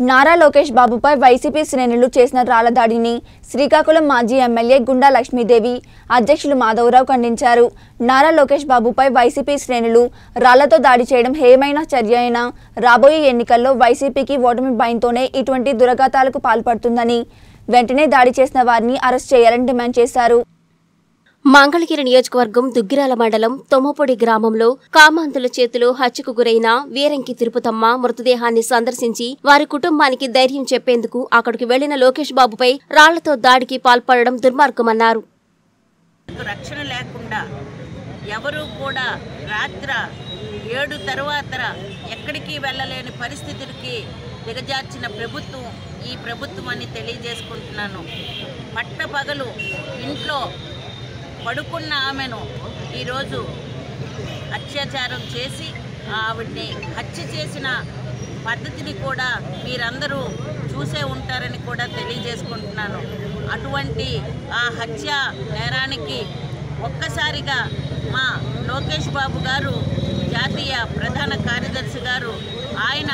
Nara Lokesh బాబుపై YCP శ్రేణులు చేసిన రాళ్ల దాడిని శ్రీకాకుళం మాజీ ఎమ్మెల్యే గుండా లక్ష్మీదేవి అధ్యక్షులు మాధవరావు ఖండించారు నారా లోకేష్ బాబుపై వైసీపీ శ్రేణులు రాళ్లతో దాడి చేయడం హేమైన చర్య అయినా రాబోయే ఎన్నికల్లో వైసీపీకి ఓటమి భయంతోనే ఇటువంటి దురఘాతాలకు పాల్పడుతుందని వెంటనే దాడి చేసిన వారిని అరెస్ట్ చేయాలని డిమాండ్ చేశారు మంగళగిరి నియోజకవర్గం దుగ్గిరాల మండలం తొమ్మపొడి గ్రామంలో కామాంతుల చేతిలో హత్యకు గురైన వీరంకి తిరుపతమ్మ మృతదేహాన్ని సందర్శించి వారి కుటుంబానికి ధైర్యం చెప్పేందుకు అక్కడికి వెళ్లిన లోకేష్ బాబుపై రాళ్లతో దాడికి పాల్పడడం దుర్మార్గమన్నారు రక్షణ లేకుండా ఎవరు కూడా రాత్ర ఏడు తరువాత ఎక్కడికి వెళ్ళలేని పరిస్థితులకి దిగజార్చిన ప్రభుత్వం ఈ ప్రభుత్వం అని తెలియజేసుకుంటున్నాను పట్టపగలు ఇంట్లో పడుకున్న ఆమెను ఈరోజు అత్యాచారం చేసి ఆవిడ్ని హత్య చేసిన పద్ధతిని కూడా మీరందరూ చూసే ఉంటారని కూడా తెలియజేసుకుంటున్నాను అటువంటి ఆ హత్య నేరానికి ఒక్కసారిగా మా లోకేష్ బాబు గారు జాతీయ ప్రధాన కార్యదర్శి గారు ఆయన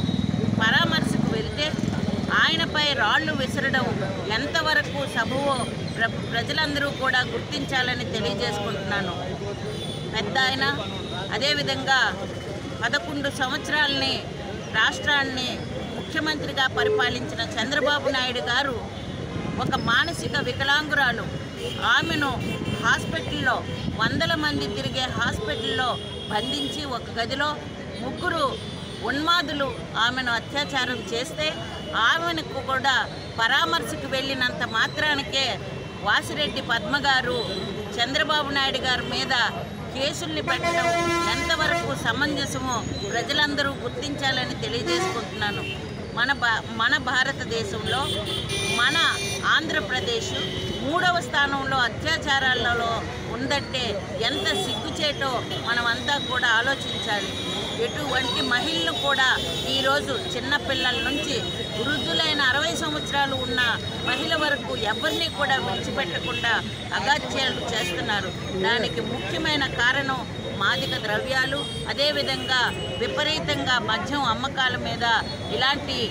పరామర్శకు వెళ్తే ఆయనపై రాళ్లు విసరడం ఎంతవరకు సబువో ప్ర ప్రజలందరూ కూడా గుర్తించాలని తెలియజేసుకుంటున్నాను పెద్ద ఆయన అదేవిధంగా పదకొండు సంవత్సరాలని రాష్ట్రాన్ని ముఖ్యమంత్రిగా పరిపాలించిన చంద్రబాబు నాయుడు గారు ఒక మానసిక వికలాంగురాలు ఆమెను హాస్పిటల్లో వందల మంది తిరిగే హాస్పిటల్లో బంధించి ఒక గదిలో ముగ్గురు ఉన్మాదులు ఆమెను అత్యాచారం చేస్తే ఆమెను కూడా పరామర్శకు వెళ్ళినంత మాత్రానికే వాసిరెడ్డి పద్మ గారు చంద్రబాబు నాయుడు గారి మీద కేసుల్ని పెట్టడం ఎంతవరకు సమంజసమో ప్రజలందరూ గుర్తించాలని తెలియజేసుకుంటున్నాను మన భా మన భారతదేశంలో మన ఆంధ్రప్రదేశ్ మూడవ స్థానంలో అత్యాచారాలలో ఉందంటే ఎంత సిగ్గుచేటో మనమంతా కూడా ఆలోచించాలి ఎటువంటి మహిళలు కూడా ఈరోజు చిన్నపిల్లల నుంచి వృద్ధులైన అరవై సంవత్సరాలు ఉన్న మహిళ వరకు ఎవరిని కూడా విడిచిపెట్టకుండా అగాత్యాలు చేస్తున్నారు దానికి ముఖ్యమైన కారణం మాదిక ద్రవ్యాలు అదేవిధంగా విపరీతంగా మద్యం అమ్మకాల మీద ఇలాంటి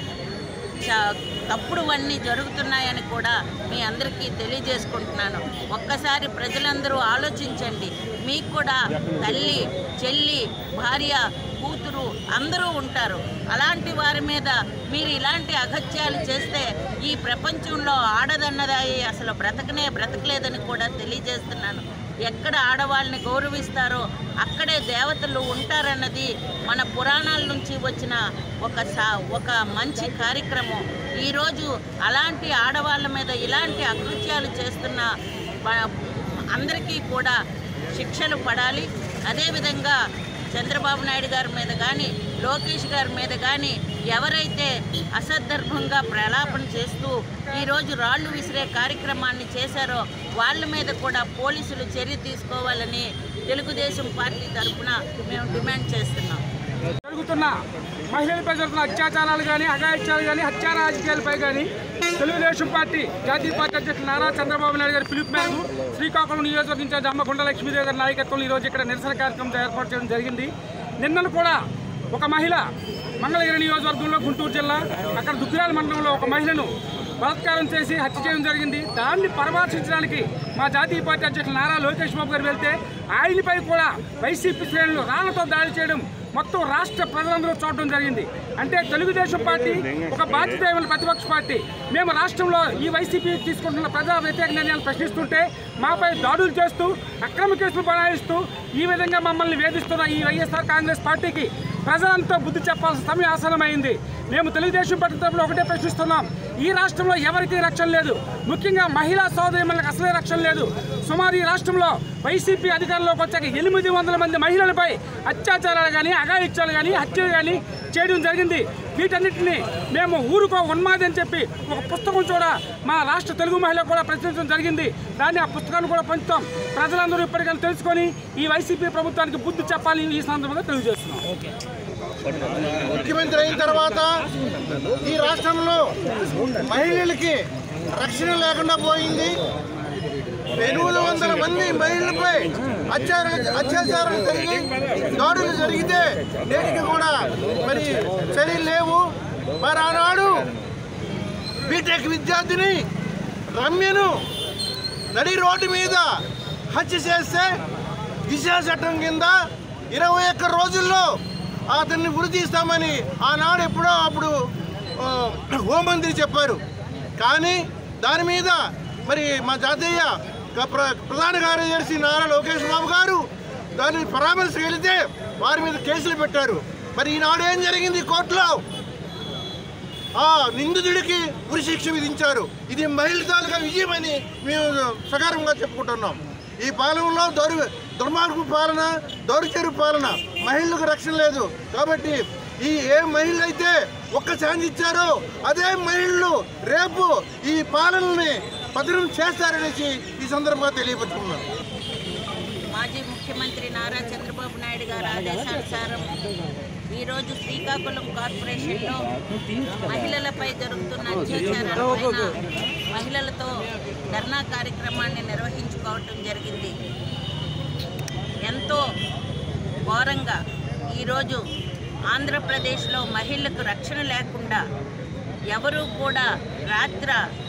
చ- తప్పుడువన్నీ జరుగుతున్నాయని కూడా మీ అందరికీ తెలియజేసుకుంటున్నాను ఒక్కసారి ప్రజలందరూ ఆలోచించండి మీకు కూడా తల్లి చెల్లి భార్య కూతురు అందరూ ఉంటారు అలాంటి వారి మీద మీరు ఇలాంటి అగత్యాలు చేస్తే ఈ ప్రపంచంలో ఆడదన్నదాయి అసలు బ్రతకనే బ్రతకలేదని కూడా తెలియజేస్తున్నాను ఎక్కడ ఆడవాళ్ళని గౌరవిస్తారో అక్కడే దేవతలు ఉంటారన్నది మన పురాణాల నుంచి వచ్చిన ఒక సా ఒక మంచి కార్యక్రమం ఈరోజు అలాంటి ఆడవాళ్ళ మీద ఇలాంటి అకృత్యాలు చేస్తున్న ప- అందరికీ కూడా శిక్షలు పడాలి అదేవిధంగా చంద్రబాబు నాయుడు గారి మీద కానీ లోకేష్ గారి మీద కానీ ఎవరైతే అసందర్భంగా ప్రలాపన చేస్తూ ఈరోజు రాళ్ళు విసిరే కార్యక్రమాన్ని చేశారో వాళ్ళ మీద కూడా పోలీసులు చర్య తీసుకోవాలని తెలుగుదేశం పార్టీ తరఫున మేము డిమాండ్ చేస్తున్నాం జరుగుతున్న మహిళలపై జరుగుతున్న అత్యాచారాలు కానీ అఘాయిత్యాలు కానీ హత్యా రాజకీయాలపై కానీ తెలుగుదేశం పార్టీ జాతీయ పార్టీ అధ్యక్షులు నారా చంద్రబాబు నాయుడు గారి పిలుపు మేరకు శ్రీకాకుళం నియోజకవర్గం ఇన్ఛార్జ్ అమ్మకొండ లక్ష్మీదేవి గారి నాయకత్వంలో ఈరోజు ఇక్కడ నిరసన కార్యక్రమం ఏర్పాటు చేయడం జరిగింది నిన్నను కూడా ఒక మహిళ మంగళగిరి నియోజకవర్గంలో గుంటూరు జిల్లా అక్కడ దుగ్గిరాల మండలంలో ఒక మహిళను బలాత్కారం చేసి హత్య చేయడం జరిగింది దాన్ని పరామర్శించడానికి మా జాతీయ పార్టీ అధ్యక్షులు నారా లోకేష్ బాబు గారు వెళ్తే ఆయనపై కూడా వైసీపీ శ్రేణులు రాళ్లతో దాడి చేయడం మొత్తం రాష్ట్ర ప్రజలందరూ చూడడం జరిగింది అంటే తెలుగుదేశం పార్టీ ఒక బాధ్యత ప్రతిపక్ష పార్టీ మేము రాష్ట్రంలో ఈ వైసీపీ తీసుకుంటున్న ప్రజా వ్యతిరేక నిర్ణయాలు ప్రశ్నిస్తుంటే మాపై దాడులు చేస్తూ అక్రమ కేసులు బనాయిస్తూ ఈ విధంగా మమ్మల్ని వేధిస్తున్న ఈ వైఎస్ఆర్ కాంగ్రెస్ పార్టీకి ప్రజలంతా బుద్ధి చెప్పాల్సిన సమయం ఆసనమైంది మేము తెలుగుదేశం పార్టీ తరపున ఒకటే ప్రశ్నిస్తున్నాం ఈ రాష్ట్రంలో ఎవరికీ రక్షణ లేదు ముఖ్యంగా మహిళా సోదరిమణులకు అసలే రక్షణ లేదు సుమారు ఈ రాష్ట్రంలో వైసీపీ అధికారంలోకి వచ్చాక ఎనిమిది వందల మంది మహిళలపై అత్యాచారాలు కానీ అఘాయిత్యాలు కానీ హత్యలు కానీ చేయడం జరిగింది వీటన్నిటిని మేము ఊరుకో ఉన్మాది అని చెప్పి ఒక పుస్తకం కూడా మా రాష్ట్ర తెలుగు మహిళ కూడా ప్రచురించడం జరిగింది దాన్ని ఆ పుస్తకాన్ని కూడా పంచుతాం ప్రజలందరూ ఇప్పటికైనా తెలుసుకొని ఈ వైసీపీ ప్రభుత్వానికి బుద్ధి చెప్పాలని ఈ సందర్భంగా తెలియజేస్తున్నాం ముఖ్యమంత్రి అయిన తర్వాత ఈ రాష్ట్రంలో మహిళలకి రక్షణ లేకుండా పోయింది ఎనిమిది వందల మంది మహిళలపై అత్యాచారం అత్యాచారం జరిగి దాడులు జరిగితే నేటికి కూడా మరి చర్యలు లేవు మరి ఆనాడు బీటెక్ విద్యార్థిని రమ్యను నడి రోడ్డు మీద హత్య చేస్తే దిశా చట్టం కింద ఇరవై ఒక్క రోజుల్లో అతన్ని ఉరి తీస్తామని ఆనాడు ఎప్పుడో అప్పుడు ఆ, హోంమంత్రి చెప్పారు కానీ దాని మీద మరి మా జాతీయ గ- ప్ర- ప్రధాన కార్యదర్శి నారా లోకేష్ బాబు గారు దాన్ని పరామర్శకు వెళితే వారి మీద కేసులు పెట్టారు మరి ఈనాడు ఏం జరిగింది కోర్టులో ఆ నిందితుడికి ఉరి శిక్ష విధించారు ఇది మహిళ తాలూకా విజయమని మేము సకారంగా చెప్పుకుంటున్నాం ఈ పాలనలో దౌర్ దుర్మార్గు పాలన దౌర్జన్య పాలన మహిళలకు రక్షణ లేదు కాబట్టి ఈ ఏ మహిళలు అయితే ఒక్క ఛాన్స్ ఇచ్చారో అదే మహిళలు రేపు ఈ పాలనని పతనం చేస్తారనేసి ఈ సందర్భంగా తెలియపరుచుకున్నాను మాజీ ముఖ్యమంత్రి నారా చంద్రబాబు నాయుడు గారి ఆదేశానుసారం ఈరోజు శ్రీకాకుళం కార్పొరేషన్లో మహిళలపై జరుగుతున్న అత్యాచారాలపైన మహిళలతో ధర్నా కార్యక్రమాన్ని నిర్వహించుకోవటం జరిగింది ఎంతో ఘోరంగా ఈరోజు ఆంధ్రప్రదేశ్లో మహిళలకు రక్షణ లేకుండా ఎవరూ కూడా రాత్ర